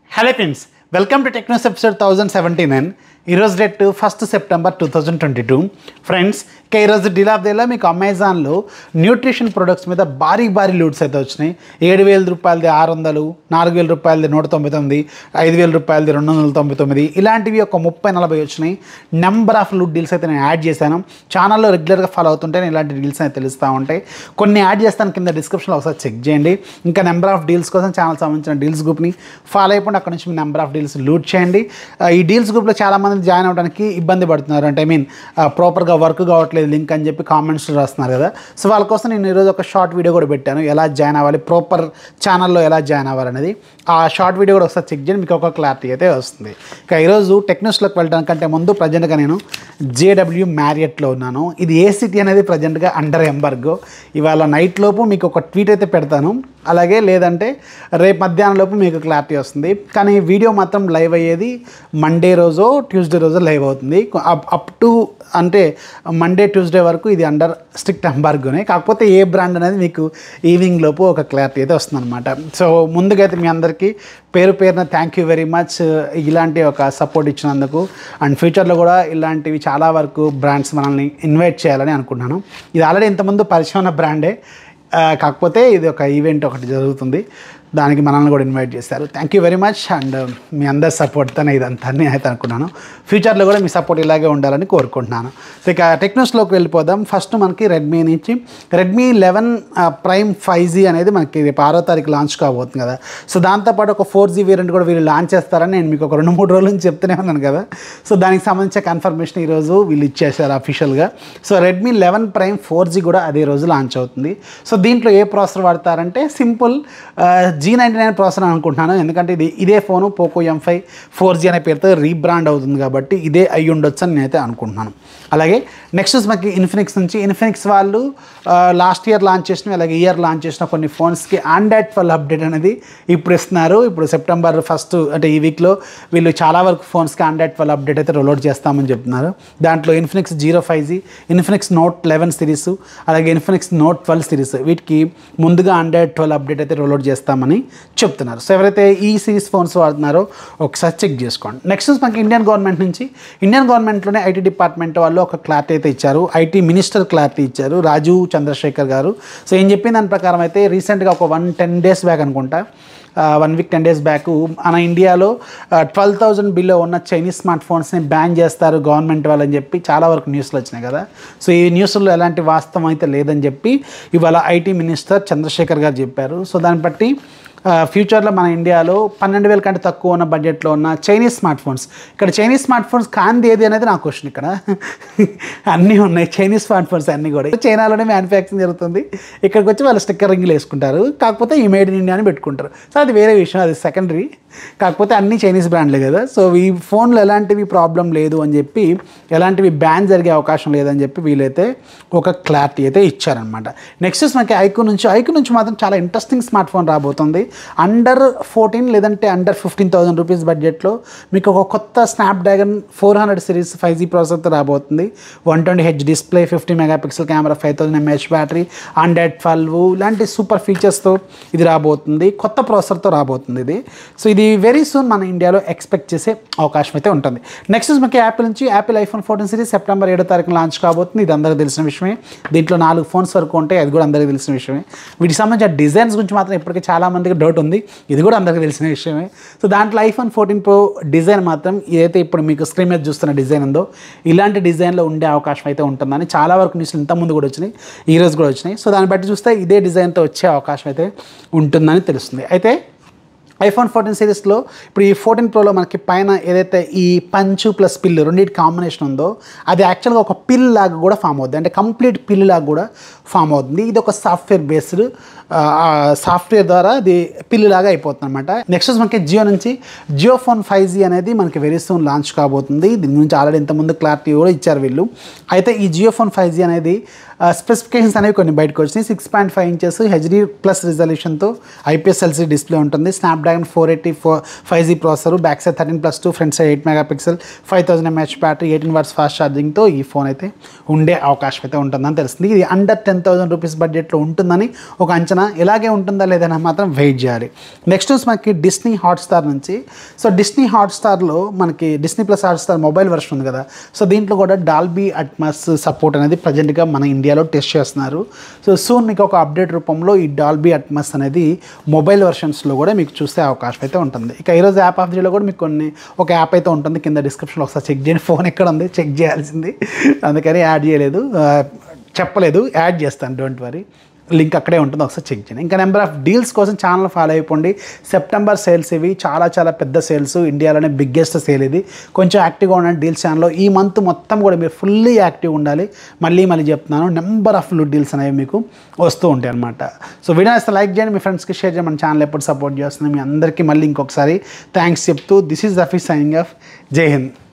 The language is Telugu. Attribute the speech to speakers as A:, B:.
A: hello friends welcome to Technos episode thousand seventy nine ఈరోజు date first September two thousand twenty two friends ఇక ఈరోజు డీల్ ఆఫ్ డేలో మీకు అమెజాన్లో న్యూట్రిషన్ ప్రొడక్ట్స్ మీద భారీ భారీ లూట్స్ అయితే వచ్చినాయి ఏడు వేల రూపాయలది ఆరు వందలు నాలుగు వేల రూపాయలది నూట తొంభై తొమ్మిది ఐదు వేల రూపాయలది రెండు వందల తొంభై తొమ్మిది ఇలాంటివి ఒక ముప్పై నలభై వచ్చినాయి నెంబర్ ఆఫ్ లూట్ డీల్స్ అయితే నేను యాడ్ చేశాను ఛానల్లో రెగ్యులర్గా ఫాలో అవుతుంటే నేను ఇలాంటి డీల్స్ అయితే తెలుస్తూ ఉంటాయి కొన్ని యాడ్ చేస్తాను కింద డిస్క్రిప్షన్లో ఒకసారి చెక్ చేయండి ఇంకా నెంబర్ ఆఫ్ డీల్స్ కోసం ఛానల్ సంబంధించిన డీల్స్ గ్రూప్ని ఫాలో అయిపోండి అక్కడ నుంచి మీ నెంబర్ ఆఫ్ డీల్స్ లూట్ చేయండి ఆ, ఈ డీల్స్ గ్రూప్లో చాలామంది జాయిన్ అవ్వడానికి ఇబ్బంది పడుతున్నారు అంటే ఐ మీన్ ప్రాపర్గా వర్క్ కావట్లేదు లింక్ అని చెప్పి కామెంట్స్ రాస్తున్నారు కదా సో వాళ్ళ కోసం నేను ఈరోజు ఒక షార్ట్ వీడియో కూడా పెట్టాను ఎలా జాయిన్ అవ్వాలి ప్రాపర్ ఛానల్లో ఎలా జాయిన్ అవ్వాలనేది ఆ షార్ట్ వీడియో కూడా ఒకసారి చెక్ చేయండి మీకు ఒక క్లారిటీ అయితే వస్తుంది ఇక ఈరోజు టెక్నిక్స్లోకి వెళ్ళడానికంటే ముందు ప్రజెంట్గా నేను జేడబ్ల్యూ మ్యారియట్లో ఉన్నాను ఇది ఏ సిటీ అనేది ప్రజెంట్గా అండర్ ఎంబర్గో ఇవాళ నైట్ లోపు మీకు ఒక ట్వీట్ అయితే పెడతాను అలాగే లేదంటే రేపు మధ్యాహ్నం లోపు మీకు క్లారిటీ వస్తుంది కానీ వీడియో మాత్రం లైవ్ అయ్యేది మండే రోజు ట్యూస్డే రోజు లైవ్ అవుతుంది అప్ అప్ టు అంటే మండే ట్యూస్డే వరకు ఇది అండర్ స్ట్రిక్ట్ ఎంబార్గోనే కాకపోతే ఏ బ్రాండ్ అనేది మీకు ఈవినింగ్ లోపు ఒక క్లారిటీ అయితే వస్తుందన్నమాట సో ముందుగా అయితే మీ అందరికీ పేరు పేరున థ్యాంక్ యూ వెరీ మచ్ ఇలాంటి ఒక సపోర్ట్ ఇచ్చినందుకు అండ్ ఫ్యూచర్లో కూడా ఇలాంటివి చాలా వరకు బ్రాండ్స్ మనల్ని ఇన్వైట్ చేయాలని అనుకుంటున్నాను ఇది ఆల్రెడీ ఇంతకుముందు పరిచయం ఉన్న బ్రాండే ఆ, కాకపోతే ఇది ఒక ఈవెంట్ ఒకటి జరుగుతుంది దానికి మనల్ని కూడా ఇన్వైట్ చేశారు thank you very much and మీ అందరి సపోర్ట్తోనే ఇదంతా నేను అయితే అనుకున్నాను ఫ్యూచర్లో కూడా మీ సపోర్ట్ ఇలాగే ఉండాలని కోరుకుంటున్నాను సో ఇక టెక్నోస్లోకి వెళ్ళిపోదాం ఫస్ట్ మనకి రెడ్మీ నుంచి Redmi eleven prime five G అనేది మనకి రేపు ఆరో తారీఖు లాంచ్ కాబోతుంది కదా సో దాంతోపాటు ఒక ఫోర్ జీ వేరియంట్ కూడా వీళ్ళు లాంచ్ చేస్తారని నేను మీకు ఒక రెండు మూడు రోజుల నుంచి చెప్తూనే ఉన్నాను కదా సో దానికి సంబంధించిన కన్ఫర్మేషన్ ఈరోజు వీళ్ళు ఇచ్చేసారు అఫీషియల్గా so Redmi eleven prime four G కూడా అదే రోజు లాంచ్ అవుతుంది సో దీంట్లో ఏ ప్రాసెసర్ వాడతారంటే simple G ninety nine processor అనుకుంటున్నాను ఎందుకంటే ఇది ఇదే phone Poco M five four G అనే పేరుతో రీబ్రాండ్ అవుతుంది కాబట్టి ఇదే అయ్యి ఉండొచ్చు అని నేనైతే అనుకుంటున్నాను అలాగే నెక్స్ట్ మనకి ఇన్ఫినిక్స్ నుంచి ఇన్ఫినిక్స్ వాళ్ళు లాస్ట్ ఇయర్ లాంచ్ చేసిన అలాగే ఇయర్ లాంచ్ చేసిన కొన్ని ఫోన్స్కి ఆండ్రాయిడ్ ట్వెల్వ్ అప్డేట్ అనేది ఇప్పుడు ఇస్తున్నారు ఇప్పుడు సెప్టెంబర్ ఫస్ట్ అంటే ఈ వీక్లో వీళ్ళు చాలా వరకు ఫోన్స్కి ఆండ్రాయిడ్ ట్వెల్వ్ అప్డేట్ అయితే రోల్అవుట్ చేస్తామని చెప్తున్నారు దాంట్లో Infinix zero five G Infinix note eleven series అలాగే ఇన్ఫినిక్స్ నోట్ ట్వెల్వ్ సిరీస్ వీటికి ముందుగా ఆండ్రాయిడ్ ట్వెల్వ్ అప్డేట్ అయితే రోల్అవుట్ చేస్తామని చెప్తున్నారు సో ఎవరైతే ఈ సిరీస్ ఫోన్స్ వాడుతున్నారో ఒకసారి చెక్ చేసుకోండి నెక్స్ట్ మనకి ఇండియన్ గవర్నమెంట్ నుంచి ఇండియన్ గవర్నమెంట్లోనే ఐటీ డిపార్ట్మెంట్ వాళ్ళు ఒక క్లారిటీ అయితే ఇచ్చారు ఐటీ మినిస్టర్ క్లారిటీ ఇచ్చారు రాజు చంద్రశేఖర్ గారు సో ఏం చెప్పిన దాని ప్రకారం అయితే రీసెంట్గా ఒక వన్ టెన్ డేస్ బ్యాక్ అనుకుంటా one week ten days back మన ఇండియాలో ట్వెల్వ్ థౌజండ్ బిలో ఉన్న చైనీస్ స్మార్ట్ ఫోన్స్ని బ్యాన్ చేస్తారు గవర్నమెంట్ వాళ్ళని చెప్పి చాలా వరకు న్యూస్లు వచ్చినాయి కదా సో ఈ న్యూస్లో ఎలాంటి వాస్తవం అయితే లేదని చెప్పి ఇవాళ ఐటీ మినిస్టర్ చంద్రశేఖర్ గారు చెప్పారు సో దాన్ని బట్టి ఫ్యూచర్లో మన ఇండియాలో పన్నెండు వేల కంటే తక్కువ ఉన్న బడ్జెట్లో ఉన్న చైనీస్ స్మార్ట్ ఫోన్స్ ఇక్కడ చైనీస్ స్మార్ట్ ఫోన్స్ కాంది ఏది అనేది నా క్వశ్చన్ ఇక్కడ అన్నీ ఉన్నాయి చైనీస్ స్మార్ట్ ఫోన్స్ అన్నీ కూడా చైనాలోనే మ్యానుఫ్యాక్చరింగ్ జరుగుతుంది ఇక్కడికి వచ్చి వాళ్ళు స్టిక్కర్ రింగ్లు వేసుకుంటారు కాకపోతే ఈ మేడ్ ఇన్ ఇండియా అని పెట్టుకుంటారు సో అది వేరే విషయం అది సెకండరీ కాకపోతే అన్ని చైనీస్ బ్రాండ్లే కదా సో ఈ ఫోన్లో ఎలాంటివి ప్రాబ్లం లేదు అని చెప్పి ఎలాంటివి బ్యాన్ జరిగే అవకాశం లేదని చెప్పి వీళ్ళైతే ఒక క్లారిటీ అయితే ఇచ్చారనమాట నెక్స్ట్ మనకి ఐకు నుంచి ఐకు నుంచి మాత్రం చాలా ఇంట్రెస్టింగ్ స్మార్ట్ ఫోన్ రాబోతుంది అండర్ ఫోర్టీన్ లేదంటే అండర్ ఫిఫ్టీన్ థౌసండ్ రూపీస్ బడ్జెట్లో మీకు ఒక కొత్త Snapdragon four hundred series five G ప్రాసెసర్తో రాబోతుంది one twenty H display fifty megapixel camera five thousand mAh battery hundred twelve ఇలాంటి సూపర్ ఫీచర్స్తో ఇది రాబోతుంది కొత్త ప్రాసెసర్తో రాబోతుంది ఇది సో ఇది వెరీ సూన్ మన ఇండియాలో ఎక్స్పెక్ట్ చేసే అవకాశం అయితే ఉంటుంది నెక్స్ట్ మనకి యాపిల్ నుంచి Apple iPhone fourteen series September ఏడో తారీఖున లాంచ్ కాబోతుంది ఇది అందరికీ తెలిసిన విషయమే దీంట్లో నాలుగు ఫోన్స్ వరకు ఉంటాయి అది కూడా అందరికీ తెలిసిన విషయమే వీటికి సంబంధించిన డిజైన్స్ గురించి మాత్రం ఇప్పటికీ చాలా మందికి డౌట్ ఉంది ఇది కూడా అందరికీ తెలిసిన విషయమే సో దాంట్లో ఐఫోన్ ఫోర్టీన్ ప్రో డిజైన్ మాత్రం ఏదైతే ఇప్పుడు మీకు స్క్రీన్ మీద చూస్తున్న డిజైన్ ఉందో ఇలాంటి డిజైన్లో ఉండే అవకాశం అయితే ఉంటుందని చాలా వరకు న్యూస్లు ఇంతకుముందు కూడా వచ్చినాయి ఈ రోజు కూడా వచ్చినాయి సో దాన్ని బట్టి చూస్తే ఇదే డిజైన్తో వచ్చే అవకాశం అయితే ఉంటుందని తెలుస్తుంది అయితే ఐఫోన్ ఫోర్టీన్ సిరీస్లో ఇప్పుడు ఈ ఫోర్టీన్ ప్రోలో మనకి పైన ఏదైతే ఈ పంచు ప్లస్ పిల్లు రెండింటి కాంబినేషన్ ఉందో అది యాక్చువల్గా ఒక పిల్ లాగా కూడా ఫామ్ అవుతుంది అంటే కంప్లీట్ పిల్ లాగా కూడా ఫామ్ అవుతుంది ఇది ఒక సాఫ్ట్వేర్ బేస్డ్ సాఫ్ట్వేర్ ద్వారా అది పిల్లు లాగా అయిపోతుంది అనమాట నెక్స్ట్ మనకి జియో నుంచి జియో ఫోన్ ఫైవ్ జీ అనేది మనకి వెరీ సూన్ లాంచ్ కాబోతుంది దీని గురించి ఆల్రెడీ ఇంతకుముందు క్లారిటీ కూడా ఇచ్చారు వీళ్ళు అయితే ఈ జియో ఫోన్ ఫైవ్ జీ అనేది స్పెసిఫికేషన్స్ అనేవి కొన్ని బయటకు వచ్చినాయి six point five inches HD plus రిజల్యూషన్తో ఐపీఎస్ ఎల్సీ డిస్ప్లే ఉంటుంది Snapdragon four eighty four five G processor back side thirteen plus two front side eight megapixel five thousand mAh battery eighteen watts fast ఛార్జింగ్తో ఈ ఫోన్ అయితే ఉండే అవకాశం అయితే ఉంటుందని తెలుస్తుంది ఇది అండర్ టెన్ థౌసండ్ రూపీస్ బడ్జెట్లో ఉంటుందని ఒక అంచనా ఇలాగే ఉంటుందా లేదని మాత్రం వెయిట్ చేయాలి నెక్స్ట్ మనకి డిస్నీ హాట్స్టార్ నుంచి సో డిస్నీ హాట్స్టార్లో మనకి Disney plus Hotstar mobile version ఉంది కదా సో దీంట్లో కూడా డాల్బీ అట్మాస్ సపోర్ట్ అనేది ప్రజెంట్గా మన ఇండియాలో టెస్ట్ చేస్తున్నారు సో సూన్ మీకు ఒక అప్డేట్ రూపంలో ఈ డాల్బీ అట్మాస్ అనేది మొబైల్ వెర్షన్స్లో కూడా మీకు చూసే అవకాశం అయితే ఉంటుంది ఇక ఈరోజు యాప్ ఆఫ్ జీలో కూడా మీకు కొన్ని ఒక యాప్ అయితే ఉంటుంది కింద డిస్క్రిప్షన్లో ఒకసారి చెక్ చేయండి ఫోన్ ఎక్కడ ఉంది చెక్ చేయాల్సింది అందుకని యాడ్ చేయలేదు ఆ, చెప్పలేదు యాడ్ చేస్తాను డోంట్ వరీ లింక్ అక్కడే ఉంటుంది ఒకసారి చెక్ చేయండి ఇంకా నెంబర్ ఆఫ్ డీల్స్ కోసం ఛానల్ ఫాలో అయిపోండి సెప్టెంబర్ సేల్స్ ఇవి చాలా చాలా పెద్ద సేల్స్ ఇండియాలోనే బిగ్గెస్ట్ సేల్ ఇది కొంచెం యాక్టివ్గా ఉండండి డీల్స్ ఛానల్లో ఈ మంత్ మొత్తం కూడా మీరు ఫుల్లీ యాక్టివ్ ఉండాలి మళ్ళీ మళ్ళీ చెప్తున్నాను నెంబర్ ఆఫ్ డీల్స్ అనేవి మీకు వస్తూ ఉంటాయి అనమాట సో వీడియో ఇస్తే లైక్ చేయండి మీ ఫ్రెండ్స్కి షేర్ చేయండి మన ఛానల్ ఎప్పుడు సపోర్ట్ చేస్తుంది మీ అందరికీ మళ్ళీ ఇంకొకసారి థ్యాంక్స్ చెప్తూ this is Rafi signing off జై హింద్